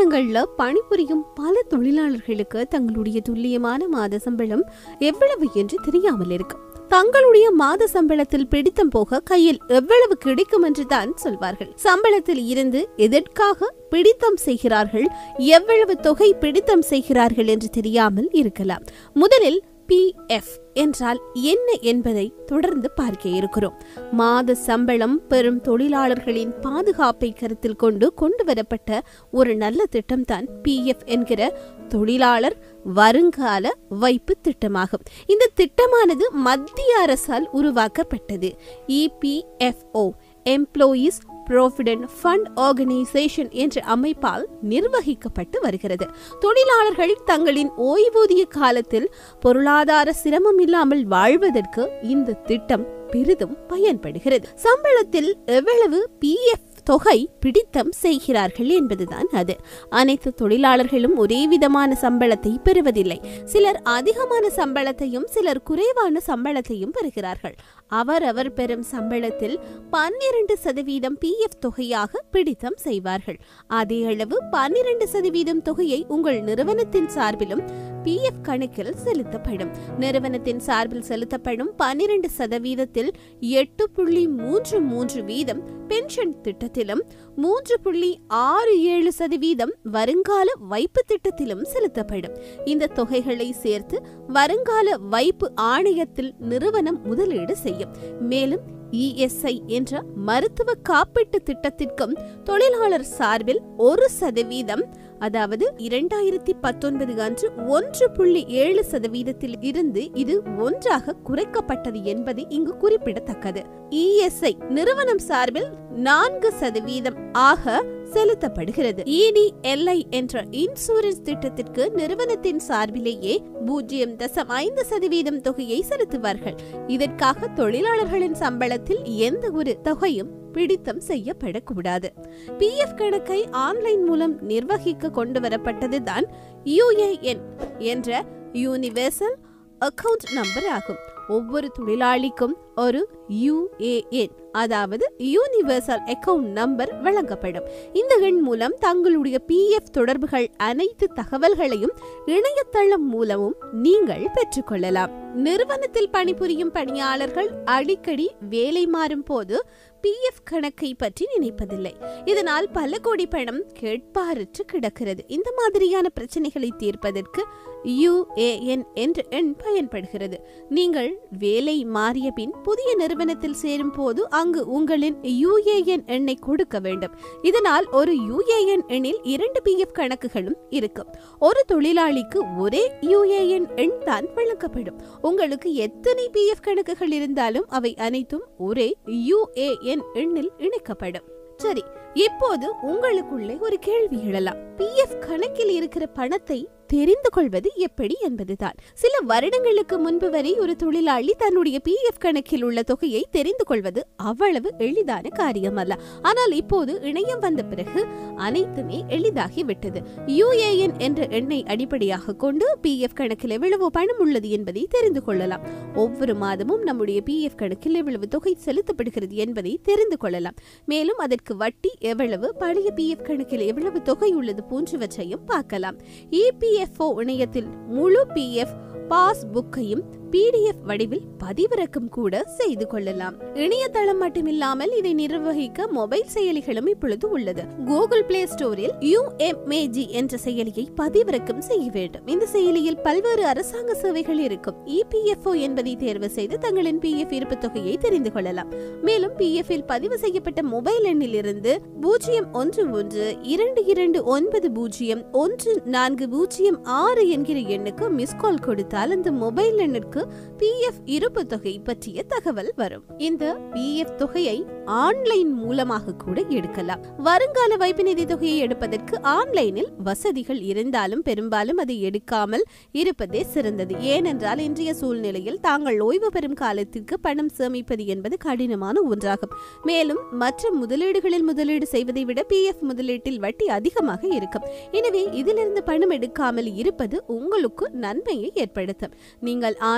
நிறுவனங்கள்ல பணிபுரியும் பல தொழிலாளர்களுக்கு தங்களுடைய துல்லியமான மாத சம்பளம் எவ்வளவு என்று தெரியாமல் இருக்கும் தங்களுடைய மாத சம்பளத்தில் பிடித்தம் போக கையில் எவ்வளவு கிடைக்கும் என்று தான் சொல்வார்கள் சம்பளத்தில் இருந்து எதற்காக பிடித்தம் செய்கிறார்கள் எவ்வளவு தொகை பிடித்தம் செய்கிறார்கள் என்று தெரியாமல் இருக்கலாம் முதலில் பி எஃப் என்றால் என்ன என்பதை தொடர்ந்து பார்க்க இருக்கிறோம் மாத சம்பளம் பெறும் தொழிலாளர்களின் பாதுகாப்பை கருத்தில் கொண்டு கொண்டு வரப்பட்ட ஒரு நல்ல திட்டம்தான் பி எஃப் என்கிற தொழிலாளர் வருங்கால வைப்பு திட்டமாகும் இந்த திட்டமானது மத்திய அரசால் உருவாக்கப்பட்டது EPFO employees provident fund organisation என்ற அமைப்பால் நிர்வகிக்கப்பட்டு வருகிறது தொழிலாளர்கள் தங்களின் ஓய்வூதிய காலத்தில் பொருளாதார சிரமம் இல்லாமல் வாழ்வதற்கு இந்த திட்டம் பெரிதும் பயன்படுகிறது சம்பளத்தில் எவ்வளவு பிஎஃப் தொகை பிடித்தம் செய்கிறார்கள் என்பதுதான் அது அனைத்து தொழிலாளர்களும் ஒரே விதமான சம்பளத்தை பெறுவதில்லை சிலர் அதிகமான சம்பளத்தையும் சிலர் குறைவான சம்பளத்தையும் பெறுகிறார்கள் அவரவர் பெறும் சம்பளத்தில் பன்னிரண்டு சதவீதம் பிஎஃப் தொகையாக பிடித்தம் செய்வார்கள் அதே அளவு பன்னிரண்டு சதவீதம் தொகையை உங்கள் நிறுவனத்தின் சார்பிலும் பிஎஃப் கணக்கில் செலுத்தப்படும் நிறுவனத்தின் சார்பில் செலுத்தப்படும் பன்னிரண்டு சதவீதத்தில் எட்டு புள்ளி மூன்று மூன்று வீதம் பென்ஷன் திட்டத்திலும் மூன்று புள்ளி ஆறு ஏழு சதவீதம் வருங்கால வைப்பு திட்டத்திலும் செலுத்தப்படும் இந்த தொகைகளை சேர்த்து வருங்கால வைப்பு ஆணையத்தில் நிறுவனம் முதலீடு செய்யும் மேலும் இஎஸ்ஐ என்ற மருத்துவ காப்பீட்டு திட்டத்திற்கும் தொழிலாளர் சார்பில் ஒரு சதவீதம் அதாவது இரண்டாயிரத்தி பத்தொன்பது அன்று ஒன்று புள்ளி ஏழு சதவீதத்தில் இருந்து இது ஒன்றாக குறைக்கப்பட்டது என்பது இங்கு குறிப்பிடத்தக்கது இஎஸ்ஐ நிறுவனம் சார்பில் நான்கு சதவீதம் ஆக செலுத்தப்படுகிறது இடிஎல்ஐ என்ற இன்சூரன்ஸ் திட்டத்திற்கு நிறுவனத்தின் சார்பிலேயே பூஜ்ஜியம் தசம் ஐந்து சதவீதம் தொகையை செலுத்துவார்கள் இதற்காக தொழிலாளர்களின் சம்பளத்தில் எந்த ஒரு தொகையும் பிடித்தம் செய்யப்படக்கூடாது பிஎஃப் கணக்கை ஆன்லைன் மூலம் நிர்வகிக்க கொண்டு வரப்பட்டதுதான் யுஏஎன் என்ற யூனிவர்சல் அக்கவுண்ட் நம்பர் ஆகும் ஒவ்வொரு தொழிலாளிக்கும் ஒரு யுஏஎன் அதாவது யூனிவர்சல் அக்கவுண்ட் நம்பர் வழங்கப்படும் இந்த எண் மூலம் தங்களுடைய பிஎஃப் தொடர்புகள் அனைத்து தகவல்களையும் இணையதளம் மூலமும் நீங்கள் பெற்றுக்கொள்ளலாம் நிறுவனத்தில் பணிபுரியும் பணியாளர்கள் அடிக்கடி வேலை மாறும் போது பிஎஃப் கணக்கை பற்றி நினைப்பதில்லை இதனால் பல கோடி பணம் கேட்பாரற்று கிடக்கிறது இந்த மாதிரியான பிரச்சனைகளை தீர்ப்பதற்கு யுஏஎன் என்ற எண் பயன்படுகிறது நீங்கள் வேலை மாறிய பின் புதிய நிறுவனத்தில் சேரும் போது அங்கு உங்களின் யுஏஎன் எண்ணை கொடுக்க வேண்டும் இதனால் ஒரு யுஏஎன் எண்ணில் இரண்டு பிஎஃப் கணக்குகளும் இருக்கும் ஒரு தொழிலாளிக்கு ஒரே யுஏஎன் எண் தான் வழங்கப்படும் உங்களுக்கு எத்தனை பிஎஃப் கணக்குகள் இருந்தாலும் அவை அனைத்தும் ஒரே யுஏஎன் எண்ணில் இணைக்கப்படும் சரி இப்போது உங்களுக்குள்ளே ஒரு கேள்வி எழலாம் பிஎஃப் கணக்கில் இருக்கிற பணத்தை தெரிந்து கொள்வது எப்படி என்பதுதான் சில வருடங்களுக்கு முன்பு வரை ஒரு தொழிலாளி தன்னுடைய பிஎஃப் கணக்கில் உள்ள தொகையை தெரிந்து கொள்வது அவ்வளவு எளிதான காரியம் அல்ல ஆனால் இப்போது இணையம் வந்த பிறகு அனைத்துமே எளிதாகி விட்டது யுஏஎன் என்ற எண்ணை அடிப்படையாக கொண்டு பிஎஃப் கணக்கில் எவ்வளவு பணம் உள்ளது என்பதை தெரிந்து கொள்ளலாம் ஒவ்வொரு மாதமும் நம்முடைய பிஎஃப் கணக்கில் எவ்வளவு தொகை செலுத்தப்படுகிறது என்பதை தெரிந்து கொள்ளலாம் மேலும் அதற்கு வட்டி எவ்வளவு பழைய பிஎஃப் கணக்கில் எவ்வளவு தொகை உள்ளது போன்றவற்றையும் பார்க்கலாம் இபிஎஃப்ஓ இணையத்தில் முழு பிஎஃப் பாஸ்புக்கையும் பிடிஎஃப் வடிவில் பதிவிறக்கம் கூட செய்து கொள்ளலாம் இணையதளம் மட்டுமில்லாமல் இதை நிர்வகிக்க மொபைல் செயலிகளும் இப்பொழுது உள்ளது கூகுள் பிளே ஸ்டோரில் யுஎம்ஏஜி என்ற செயலியை பதிவிறக்கம் செய்ய வேண்டும் இந்த செயலியில் பல்வேறு அரசாங்க சேவைகள் இருக்கும் இபிஎஃப்ஓ என்பதை தேர்வு செய்து தங்களின் பிஎஃப் இருப்பு தொகையை தெரிந்து கொள்ளலாம் மேலும் பிஎஃப் இல் பதிவு செய்யப்பட்ட மொபைல் எண்ணில் இருந்து பூஜ்ஜியம் ஒன்று ஒன்று இரண்டு இரண்டு ஒன்பது பூஜ்ஜியம் ஒன்று நான்கு பூஜ்ஜியம் ஆறு என்கிற எண்ணுக்கு மிஸ்கால் கொடுத்தால் அந்த மொபைல் எண்ணிற்கு பிஎஃப் இருப்பு தொகை பற்றிய தகவல் வரும் இந்த பிஎஃப் தொகையை ஆன்லைன் மூலமாக கூட எடுக்கலாம் வருங்கால வைப்பு நிதி தொகையை எடுப்பதற்கு ஆன்லைனில் வசதிகள் இருந்தாலும் பெரும்பாலும் அதை எடுக்காமல் இருப்பதே சிறந்தது ஏனென்றால் இன்றைய சூழ்நிலையில் தாங்கள் ஓய்வு பெறும் காலத்திற்கு பணம் சேமிப்பது என்பது கடினமான ஒன்றாகும் மேலும் மற்ற முதலீடுகளில் முதலீடு செய்வதை விட பிஎஃப் முதலீட்டில் வட்டி அதிகமாக இருக்கும் எனவே இதிலிருந்து பணம் எடுக்காமல் இருப்பது உங்களுக்கு நன்மையை ஏற்படுத்தும் நீங்கள் ஆன்லைன்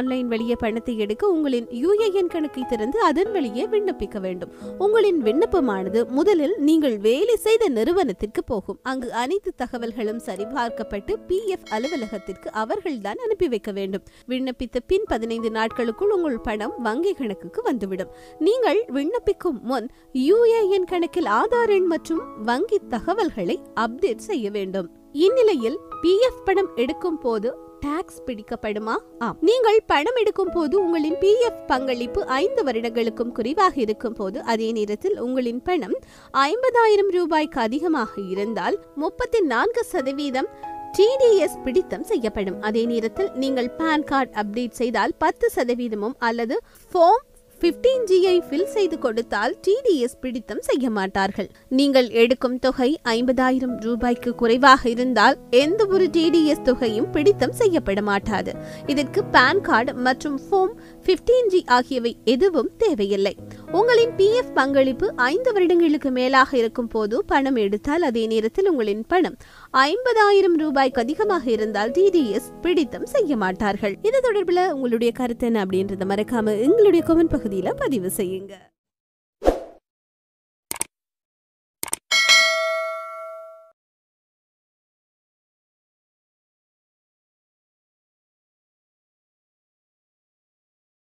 ஆன்லைன் வழியே பணத்தை எடுக்க உங்களின் யுஏஎன் கணக்கை திறந்து அதன் வழியே விண்ணப்பிக்க வேண்டும் உங்களின் விண்ணப்பமானது முதலில் நீங்கள் வேலை செய்த நிறுவனத்திற்கு போகும் அங்கு அனைத்து தகவல்களும் சரிபார்க்கப்பட்டு பி எஃப் அலுவலகத்திற்கு அவர்கள்தான் அனுப்பி வைக்க வேண்டும் விண்ணப்பித்த பின் பதினைந்து நாட்களுக்குள் உங்கள் பணம் வங்கி கணக்குக்கு வந்துவிடும் நீங்கள் விண்ணப்பிக்கும் முன் யுஏஎன் கணக்கில் ஆதார் எண் மற்றும் வங்கி தகவல்களை அப்டேட் செய்ய வேண்டும் இந்நிலையில் பி எஃப் பணம் எடுக்கும் போது டாக்ஸ் பிடிக்கப்படுமா ஆம் நீங்கள் பணம் எடுக்கும் போது உங்களின் பி எஃப் பங்களிப்பு ஐந்து வருடங்களுக்கும் குறைவாக இருக்கும் போது அதே நேரத்தில் உங்களின் பணம் ஐம்பதாயிரம் ரூபாய்க்கு அதிகமாக இருந்தால் முப்பத்தி நான்கு சதவீதம் டிடிஎஸ் பிடித்தம் செய்யப்படும் அதே நேரத்தில் நீங்கள் பான் கார்டு அப்டேட் செய்தால் பத்து சதவீதமும் அல்லது ஃபார்ம் 15 ஜியை ஃபில் செய்து கொடுத்தால் டிடிஎஸ் பிடித்தம் செய்ய மாட்டார்கள் நீங்கள் எடுக்கும் தொகை ஐம்பதாயிரம் ரூபாய்க்கு குறைவாக இருந்தால் எந்த ஒரு டிடிஎஸ் தொகையும் பிடித்தம் செய்யப்பட மாட்டாது இதற்கு பான் கார்டு மற்றும் ஃபார்ம் 15 ஜி ஆகியவை எதுவும் தேவையில்லை உங்களின் பிஎஃப் பங்களிப்பு ஐந்து வருடங்களுக்கு மேலாக இருக்கும் போது பணம் எடுத்தால் அதே நேரத்தில் உங்களின் பணம் ஐம்பதாயிரம் ரூபாய்க்கு அதிகமாக இருந்தால் டிடிஎஸ் பிடித்தம் செய்ய மாட்டார்கள் இது தொடர்பில் உங்களுடைய கருத்து என்ன அப்படின்றத மறக்காம எங்களுடைய கமெண்ட் பகுதியில பதிவு செய்யுங்க